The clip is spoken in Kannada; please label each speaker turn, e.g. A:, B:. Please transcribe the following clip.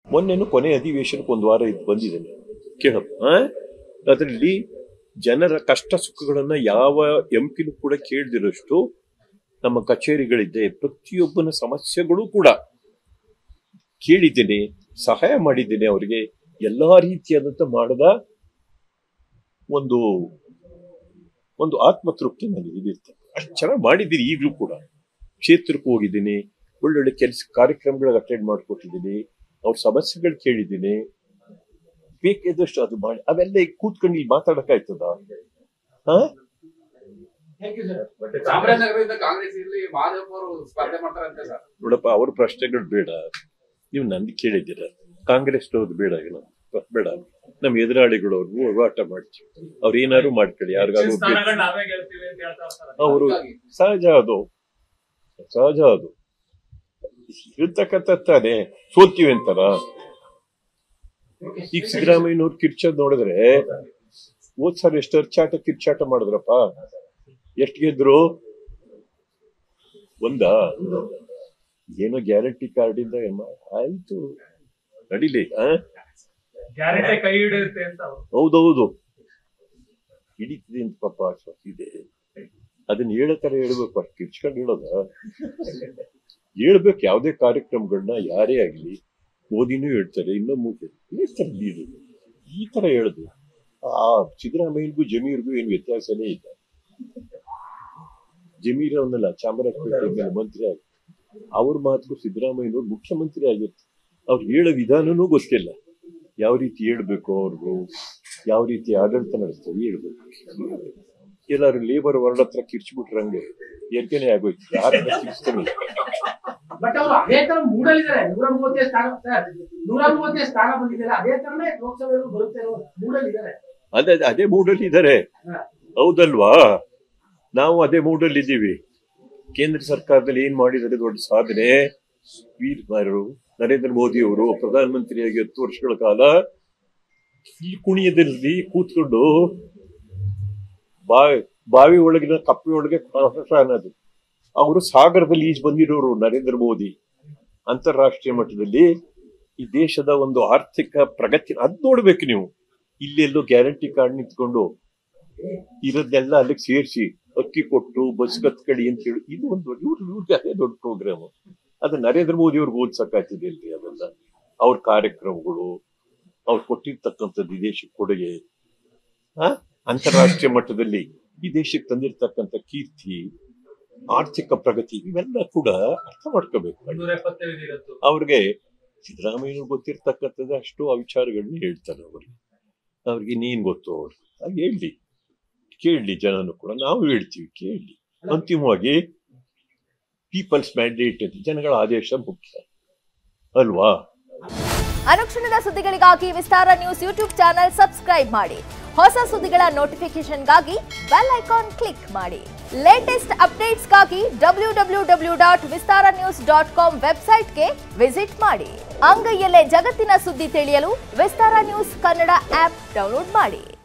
A: ಮೊನ್ನೆನು ಕೊನೆ ಅಧಿವೇಶನಕ್ಕೆ ಒಂದು ವಾರ ಇದು ಬಂದಿದ್ದೇನೆ ಕೇಳಪ್ಪ ಅದರಲ್ಲಿ ಜನರ ಕಷ್ಟ ಸುಖಗಳನ್ನ ಯಾವ ಎಂ ಪಿನೂ ಕೂಡ ಕೇಳದಿರೋಷ್ಟು ನಮ್ಮ ಕಚೇರಿಗಳಿದೆ ಪ್ರತಿಯೊಬ್ಬನ ಸಮಸ್ಯೆಗಳು ಕೂಡ ಕೇಳಿದ್ದೇನೆ ಸಹಾಯ ಮಾಡಿದ್ದೇನೆ ಅವರಿಗೆ ಎಲ್ಲಾ ರೀತಿಯಾದಂತ ಮಾಡದ ಒಂದು ಒಂದು ಆತ್ಮತೃಪ್ತಿ ನನಗೆ ಇದಿರ್ತದೆ ಅಷ್ಟು ಚೆನ್ನಾಗಿ ಮಾಡಿದ್ದೀನಿ ಈಗಲೂ ಕೂಡ ಕ್ಷೇತ್ರಕ್ಕೆ ಹೋಗಿದ್ದೀನಿ ಒಳ್ಳೊಳ್ಳೆ ಕೆಲಸ ಕಾರ್ಯಕ್ರಮಗಳಿಗೆ ಅಟೆಂಡ್ ಮಾಡಿಕೊಟ್ಟಿದ್ದೀನಿ ಅವ್ರ ಸಮಸ್ಯೆಗಳು ಕೇಳಿದ್ದೀನಿ ಬೇಕಾದಷ್ಟು ಅದು ಮಾಡಿ ಅವೆಲ್ಲ ಈಗ ಕೂತ್ಕೊಂಡು ಇಲ್ಲಿ ಮಾತಾಡಕ್ಕಾಯ್ತದ ಹಾ
B: ಚಾಮರಾಜನಗರದಿಂದ ಕಾಂಗ್ರೆಸ್ ಇಲ್ಲಿ ಮಹಾದೇವ್ ಅವರು ಸ್ಪರ್ಧೆ ಮಾಡ್ತಾರಂತೆ ಸರ್
A: ನೋಡಪ್ಪ ಅವ್ರ ಪ್ರಶ್ನೆಗಳು ಬೇಡ ನೀವು ನಂದು ಕೇಳಿದ್ದೀರ ಕಾಂಗ್ರೆಸ್ ಅವ್ರದ್ದು ಬೇಡ ಈಗ ನಮ್ಗೆ. ಬೇಡ ನಮ್ಮ ಎದುರಾಳಿಗಳು ಅವ್ರು ಹೋರಾಟ ಮಾಡ್ತೀವಿ ಅವ್ರು ಏನಾದ್ರು ಮಾಡ್ಕೊಳ್ಳಿ ಯಾರಿಗಾದ್ರು
C: ಸ್ಥಾನಗಳು ನಾವೇ ಗೆಲ್ತೀವಿ ಅಂತ ಹೇಳ್ತಾ ಇರ್ತಾರೆ
A: ಅವರು
B: ಹಾಗಾಗಿ
A: ಸಹಜ ಅದು ಸಹಜ ಅದು ಇರ್ತಕ್ಕಂಥ ತಾನೆ ಸೋಲ್ತೀವಿ ಅಂತಾರ ಈಗ ಸಿದ್ದರಾಮಯ್ಯನವ್ರು ಕಿರ್ಚೋದ್ ನೋಡಿದ್ರೆ ಹೋದ್ ಸರ್ ಎಷ್ಟು ಅರ್ಚಾಟ ಕಿರ್ಚಾಟ ಮಾಡಿದ್ರಪ್ಪ ಎಷ್ಟು ಗೆದ್ರು ಒಂದ ಏನೋ ಗ್ಯಾರಂಟಿ ಕಾರ್ಡ್ ಇಂದ ಏನ್ ಆಯ್ತು ನಡಿಲಿ ಆ
C: ಗ್ಯಾರಂಟಿ ಕೈ ಹಿಡಿಯುತ್ತೆ ಅಂತ ಅವ್ರು.
A: ಹೌದೌದು ಹಿಡಿತಿದೆ ಅಂತ ಪಾಪ ಆಶ್ವಾಸ ಇದೆ ಅದನ್ನ ಹೇಳೋ ತರ ಹೇಳ್ಬೇಕು ಅಷ್ಟು ಕಿರ್ಚ್ಕೊಂಡು ಹೇಳೋದ ಹೇಳ್ಬೇಕು ಯಾವುದೇ ಕಾರ್ಯಕ್ರಮಗಳನ್ನ ಯಾರೇ ಆಗ್ಲಿ ಮೋದಿನೂ ಹೇಳ್ತಾರೆ ಇನ್ನೊಮ್ಮೆ ಹೇಳ್ತಾರೆ ಲೀಡರ್ ಈ ತರ ಹೇಳುದು ಆ ಸಿದ್ದರಾಮಯ್ಯನಿಗೂ ಜಮೀರ್ಗೂ ಏನು ವ್ಯತ್ಯಾಸನೇ ಇಲ್ಲ ಜಮೀರ್ ಅವನಲ್ಲ ಚಾಮರಾಜಪೇಟೆ ಮೇಲೆ ಮಂತ್ರಿ ಆಗಿ ಅವ್ರ ಮಾತು ಸಿದ್ದರಾಮಯ್ಯನವ್ರು ಮುಖ್ಯಮಂತ್ರಿ ಆಗಿರ್ತಾರೆ ಅವ್ರು ಹೇಳೋ ವಿಧಾನನೂ ಗೊತ್ತಿಲ್ಲ ಯಾವ ರೀತಿ ಹೇಳ್ಬೇಕು ಅವ್ರಿಗೂ ಯಾವ ರೀತಿ ಆಡಳಿತ ನಡೆಸ್ತಾರೆ ಹೇಳ್ಬೇಕು ಎಲ್ಲಾರು ಲೇಬರ್ ವರ್ಡ್ ಹತ್ರ ಕಿರ್ಚ್ಬಿಟ್ರಂಗೆ ಏರ್ಕೆನೆ ಆಗೋಯ್ತು ಯಾರ ಕಿರ್ಚ್ತಾನೆ
D: ಬಟ್ ಅವರು ಅದೇ ತರ ಮೂಡಲಿದ್ದಾರೆ ನೂರ ಮೂವತ್ತೇ ಸ್ಥಾನ ಸರ್ ನೂರ ಮೂವತ್ತೇ ಸ್ಥಾನ ಬಂದಿದ್ದಾರೆ ಅದೇ ತರನೇ ಲೋಕಸಭೆಗೂ ಬರುತ್ತೆ ಅನ್ನೋ ಮೂಡಲಿದ್ದಾರೆ
A: ಅದೇ ಅದೇ ಮೂಡಲ್ಲಿ ಇದ್ದಾರೆ ಹೌದಲ್ವಾ ನಾವು ಅದೇ ಮೂಡಲ್ಲಿ ಇದ್ದೀವಿ ಕೇಂದ್ರ ಸರ್ಕಾರದಲ್ಲಿ ಏನ್ ಮಾಡಿದರೆ ದೊಡ್ಡ ಸಾಧನೆ ವೀರ್ ಯಾರು ನರೇಂದ್ರ ಮೋದಿ ಅವರು ಪ್ರಧಾನಮಂತ್ರಿಯಾಗಿ ಹತ್ತು ವರ್ಷಗಳ ಕಾಲ ಈ ಕುಣಿಯದಲ್ಲಿ ಕೂತ್ಕೊಂಡು ಬಾವಿ ಬಾವಿ ಒಳಗಿನ ಕಪ್ಪೆ ಒಳಗೆ ಕಾಟ ಅನ್ನೋದು ಅವರು ಸಾಗರದಲ್ಲಿ ಈಜ್ ಬಂದಿರೋರು ನರೇಂದ್ರ ಮೋದಿ ಅಂತಾರಾಷ್ಟ್ರೀಯ ಮಟ್ಟದಲ್ಲಿ ಈ ದೇಶದ ಒಂದು ಆರ್ಥಿಕ ಪ್ರಗತಿ ಅದ್ ನೋಡ್ಬೇಕು ನೀವು ಇಲ್ಲೆಲ್ಲೋ ಗ್ಯಾರಂಟಿ ಕಾರ್ಡ್ ನಿಂತ್ಕೊಂಡು ಇರೋದನ್ನೆಲ್ಲ ಅಲ್ಲಿಗೆ ಸೇರಿಸಿ ಅಕ್ಕಿ ಕೊಟ್ಟು ಬಸ್ ಕತ್ಕಳಿ ಅಂತ ಹೇಳಿ ಇದು ಒಂದು ಇವ್ರು ಇವ್ರಿಗೆ ಅದೇ ದೊಡ್ಡ ಪ್ರೋಗ್ರಾಮ್ ಅದು ನರೇಂದ್ರ ಮೋದಿ ಅವ್ರಿಗೆ ಓದ್ಸಕ್ಕಾಗ್ತಿದೆ ಇಲ್ರಿ ಅದೆಲ್ಲ ಅವ್ರ ಕಾರ್ಯಕ್ರಮಗಳು ಅವ್ರು ಕೊಟ್ಟಿರ್ತಕ್ಕಂಥದ್ದು ಈ ದೇಶಕ್ಕೆ ಕೊಡುಗೆ ಆ ಅಂತಾರಾಷ್ಟ್ರೀಯ ಮಟ್ಟದಲ್ಲಿ ಈ ದೇಶಕ್ಕೆ ತಂದಿರ್ತಕ್ಕಂಥ ಕೀರ್ತಿ ಆರ್ಥಿಕ ಪ್ರಗತಿ ಇವೆಲ್ಲ ಕೂಡ ಅರ್ಥ ಮಾಡ್ಕೋಬೇಕು
C: ಮುನ್ನೂರ ಎಪ್ಪತ್ತೈದು ಇರತ್ತು
A: ಅವ್ರಿಗೆ ಸಿದ್ದರಾಮಯ್ಯ ಗೊತ್ತಿರ್ತಕ್ಕಂಥದ್ದು ಅಷ್ಟು ಆ ವಿಚಾರಗಳನ್ನ ಹೇಳ್ತಾರೆ ಅವ್ರಿಗೆ ಅವ್ರಿಗೆ ನೀನ್ ಗೊತ್ತು ಅವ್ರು ಹಾಗೆ ಹೇಳಿ ಕೇಳಲಿ ಜನನು ಕೂಡ ನಾವು ಹೇಳ್ತೀವಿ ಕೇಳಲಿ ಅಂತಿಮವಾಗಿ ಪೀಪಲ್ಸ್ ಮ್ಯಾಂಡೇಟ್ ಜನಗಳ ಆದೇಶ ಮುಖ್ಯ ಅಲ್ವಾ
E: ಅನುಕ್ಷಣದ ಸುದ್ದಿಗಳಿಗಾಗಿ Vistara news YouTube channel subscribe ಮಾಡಿ ಹೊಸ ಸುದ್ದಿಗಳ ನೋಟಿಫಿಕೇಶನ್ಗಾಗಿ ಬೆಲ್ ಐಕಾನ್ ಕ್ಲಿಕ್ ಮಾಡಿ ಲೇಟೆಸ್ಟ್ ಅಪ್ಡೇಟ್ಸ್ಗಾಗಿ W W W dot Vistara news dot com ವೆಬ್ಸೈಟ್ಗೆ ವಿಸಿಟ್ ಮಾಡಿ ಅಂಗೈಯಲ್ಲೇ ಜಗತ್ತಿನ ಸುದ್ದಿ ತಿಳಿಯಲು Vistara news Kannada app download ಮಾಡಿ